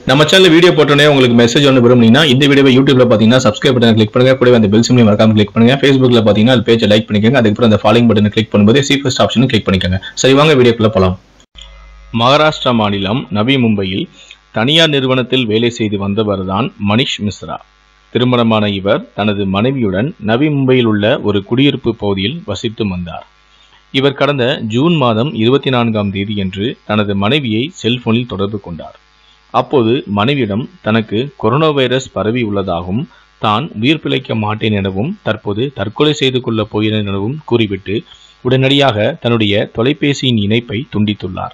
நம்ம channel video போட்டோன்னே உங்களுக்கு மெசேஜ் ஒன்று விரும்புனீங்கன்னா இந்த வீடியோவை யூடியூப்ல பார்த்தீங்கன்னா சப்ஸ்கிரைப் பட்டன் கிளிக் பண்ணுங்க கூடவே அந்த பெல் சிம்லையும் மறக்காம கிளிக் பண்ணுங்க ஃபேஸ்புக்ல பார்த்தீங்கன்னா அது பேஜை லைக் பண்ணிக்கோங்க அதுக்கப்புறம் அந்த ஃபாலோயிங் பட்டனை கிளிக் பண்ணும்போது சி ஃபர்ஸ்ட் ஆப்ஷனும் கிளிக் பண்ணிக்கோங்க சரி வாங்க வீடியோக்குள்ள போலாம் மகாராஷ்டிரா மாநிலம் நவி மும்பையில் தனியார் நிறுவனத்தில் வேலை செய்து வந்தவர்தான் மணிஷ் மிஸ்ரா திருமணமான இவர் தனது மனைவியுடன் நவி மும்பையில் உள்ள ஒரு குடியிருப்பு பகுதியில் வசித்து வந்தார் இவர் கடந்த ஜூன் மாதம் இருபத்தி நான்காம் தேதியன்று தனது மனைவியை செல்போனில் தொடர்பு கொண்டார் அப்போது மனைவியிடம் தனக்கு கொரோனா வைரஸ் பரவி உள்ளதாகவும் தான் உயிர் பிழைக்க மாட்டேன் எனவும் தற்போது தற்கொலை செய்து கொள்ளப் போகிறேன் எனவும் கூறிவிட்டு உடனடியாக தன்னுடைய தொலைபேசியின் இணைப்பை துண்டித்துள்ளார்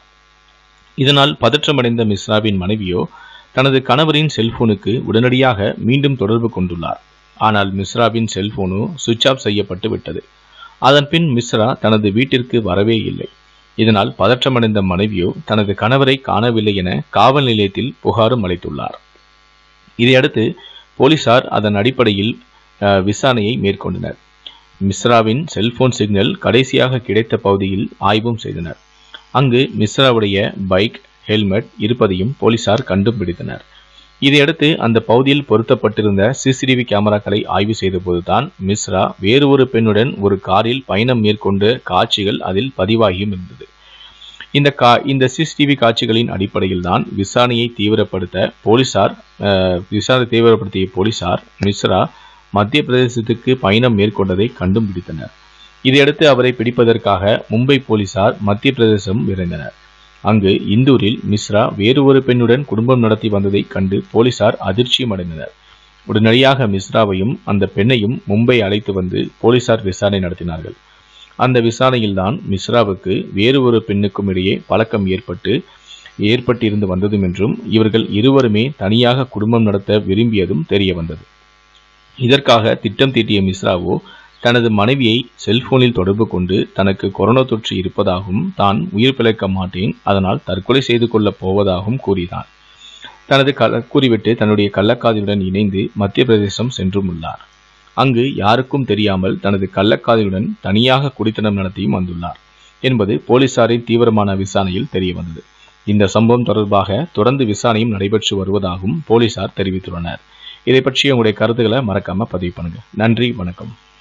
இதனால் பதற்றமடைந்த மிஸ்ராவின் மனைவியோ தனது கணவரின் செல்போனுக்கு உடனடியாக மீண்டும் தொடர்பு கொண்டுள்ளார் ஆனால் மிஸ்ராவின் செல்போனோ சுவிட்ச் ஆஃப் செய்யப்பட்டு விட்டது அதன்பின் மிஸ்ரா தனது வீட்டிற்கு வரவே இல்லை இதனால் பதற்றமடைந்த மனைவியோ தனது கணவரை காணவில்லை என காவல் நிலையத்தில் புகாரும் அளித்துள்ளார் இதையடுத்து போலீசார் அதன் அடிப்படையில் அஹ், விசாரணையை மேற்கொண்டனர் மிஸ்ராவின் செல்போன் சிக்னல் கடைசியாக கிடைத்த பகுதியில் ஆய்வும் செய்தனர் அங்கு மிஸ்ராவுடைய பைக் ஹெல்மெட் இருப்பதையும் போலீசார் கண்டுபிடித்தனர் இதையடுத்து அந்த பகுதியில் பொருத்தப்பட்டிருந்த சிசிடிவி கேமராக்களை ஆய்வு செய்தபோதுதான் மிஸ்ரா வேறு ஒரு பெண்ணுடன் ஒரு காரில் பயணம் மேற்கொண்ட காட்சிகள் அதில் பதிவாகியும் இருந்தது இந்த கா இந்த சிசிடிவி காட்சிகளின் அடிப்படையில் தான் விசாரணையை தீவிரப்படுத்த போலீசார் அஹ், விசாரணை தீவிரப்படுத்திய போலீசார் மிஸ்ரா மத்திய பிரதேசத்துக்கு பயணம் மேற்கொண்டதை கண்டுபிடித்தனர் இதையடுத்து அவரை பிடிப்பதற்காக மும்பை போலீசார் மத்திய பிரதேசம் விரைந்தனர் அங்கு இந்தூரில் மிஸ்ரா வேறு ஒரு பெண்ணுடன் குடும்பம் நடத்தி வந்ததை கண்டு போலீசார் அதிர்ச்சியும் அடைந்தனர் உடனடியாக மிஸ்ராவையும் அந்த பெண்ணையும் மும்பை அழைத்து வந்து போலீசார் விசாரணை நடத்தினார்கள் அந்த விசாரணையில்தான் மிஸ்ராவுக்கு வேறு ஒரு பெண்ணுக்கும் இடையே பழக்கம் ஏற்பட்டு ஏற்பட்டிருந்து வந்ததும் என்றும் இவர்கள் இருவருமே தனியாக குடும்பம் நடத்த விரும்பியதும் தெரிய வந்தது இதற்காக திட்டம் தீட்டிய மிஸ்ராவோ தனது மனைவியை செல்போனில் தொடர்பு கொண்டு தனக்கு கொரோனா தொற்று இருப்பதாகவும் தான் உயிர் பிழைக்க மாட்டேன் அதனால் தற்கொலை செய்து கொள்ளப் போவதாகவும் கூறினார் தனது கள்ள கூறிவிட்டு தன்னுடைய கள்ளக்காதலுடன் இணைந்து மத்திய பிரதேசம் சென்றும் உள்ளார் அங்கு யாருக்கும் தெரியாமல் தனது கள்ளக்காதலுடன் தனியாக குடித்தனம் நடத்தியும் வந்துள்ளார் என்பது போலீசாரின் தீவிரமான விசாரணையில் தெரிய வந்தது இந்த சம்பவம் தொடர்பாக தொடர்ந்து விசாரணையும் நடைபெற்று வருவதாகவும் போலீசார் தெரிவித்துள்ளனர் இதை பற்றி உங்களுடைய கருத்துக்களை மறக்காம பதிவு பண்ணுங்க நன்றி வணக்கம்